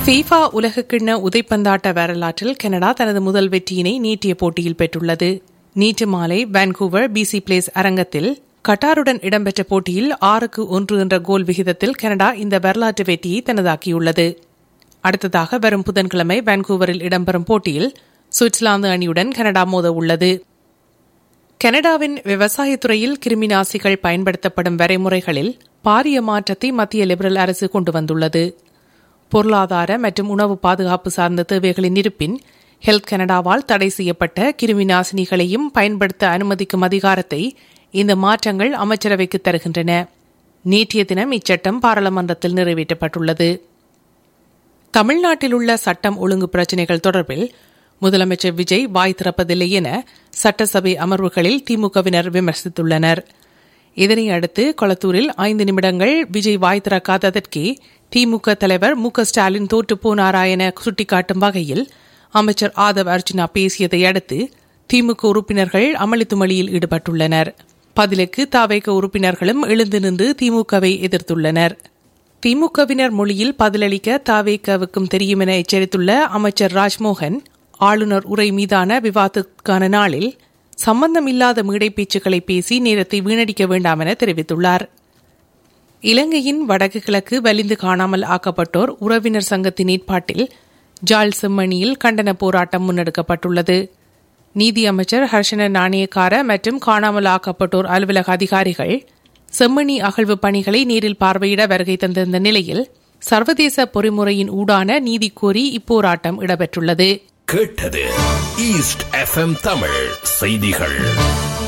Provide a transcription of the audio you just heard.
FIFA உலகக்கிண்ண உதைப்பந்தாட்ட வரலாற்றில் Canada தனது முதல் வெற்றியினை நீட்டிய போட்டியில் பெற்றுள்ளது நேற்று மாலை வான்கூவர் பிசி பிளேஸ் அரங்கத்தில் கட்டாருடன் இடம்பெற்ற போட்டியில் ஆறுக்கு ஒன்று என்ற கோல் விகிதத்தில் கனடா இந்த வரலாற்று வெற்றியை தனதாக்கியுள்ளது அடுத்ததாக வரும் புதன்கிழமை வான்கூவரில் இடம்பெறும் போட்டியில் சுவிட்சர்லாந்து அணியுடன் கனடா மோத உள்ளது கனடாவின் விவசாயத்துறையில் கிருமிநாசிகள் பயன்படுத்தப்படும் வரைமுறைகளில் பாரிய மாற்றத்தை மத்திய லிபரல் அரசு கொண்டு வந்துள்ளது பொருளாதார மற்றும் உணவு பாதுகாப்பு சார்ந்த தேவைகளின் இருப்பின் ஹெல்த் கனடாவால் தடை செய்யப்பட்ட கிருமி நாசினிகளையும் பயன்படுத்த அனுமதிக்கும் அதிகாரத்தை இந்த மாற்றங்கள் அமைச்சரவைக்கு தருகின்றன நேற்றைய தினம் இச்சட்டம் பாராளுமன்றத்தில் நிறைவேற்றப்பட்டுள்ளது தமிழ்நாட்டில் உள்ள சட்டம் ஒழுங்கு பிரச்சினைகள் தொடர்பில் முதலமைச்சர் விஜய் வாய் திறப்பதில்லை என சட்டசபை அமர்வுகளில் திமுகவினர் விமர்சித்துள்ளனர் இதனை அடுத்து கொளத்தூரில் ஐந்து நிமிடங்கள் விஜய் வாய் திறக்காததற்கே திமுக தலைவர் மு க ஸ்டாலின் தோற்றுப்போனாரா என சுட்டிக்காட்டும் வகையில் அமைச்சர் ஆதவ் அர்ஜுனா பேசியதை அடுத்து திமுக உறுப்பினர்கள் அமளித்துமளியில் ஈடுபட்டுள்ளனர் பதிலுக்கு தாவைக்க உறுப்பினர்களும் எழுந்து நின்று திமுகவை எதிர்த்துள்ளனர் திமுகவினர் மொழியில் பதிலளிக்க தாவேக்கவுக்கும் தெரியும் என எச்சரித்துள்ள அமைச்சர் ராஜ்மோகன் ஆளுநர் உரை மீதான விவாதத்துக்கான நாளில் சம்பந்தமில்லாத மேடை பேச்சுக்களை பேசி நேரத்தை வீணடிக்க வேண்டாம் என தெரிவித்துள்ளார் இலங்கையின் வடக்கு கிழக்கு வலிந்து காணாமல் ஆக்கப்பட்டோர் உறவினர் சங்கத்தின் ஏற்பாட்டில் ஜால் செம்மணியில் கண்டன போராட்டம் முன்னெடுக்கப்பட்டுள்ளது நீதி அமைச்சர் ஹர்ஷன நாணயக்கார மற்றும் காணாமல் ஆக்கப்பட்டோர் அலுவலக அதிகாரிகள் செம்மணி அகழ்வு பணிகளை நேரில் பார்வையிட வருகை தந்திருந்த நிலையில் சர்வதேச பொறிமுறையின் ஊடான நீதி கோரி இப்போராட்டம் இடம்பெற்றுள்ளது கேட்டது ஈஸ்ட் எஃப்எம் தமிழ் செய்திகள்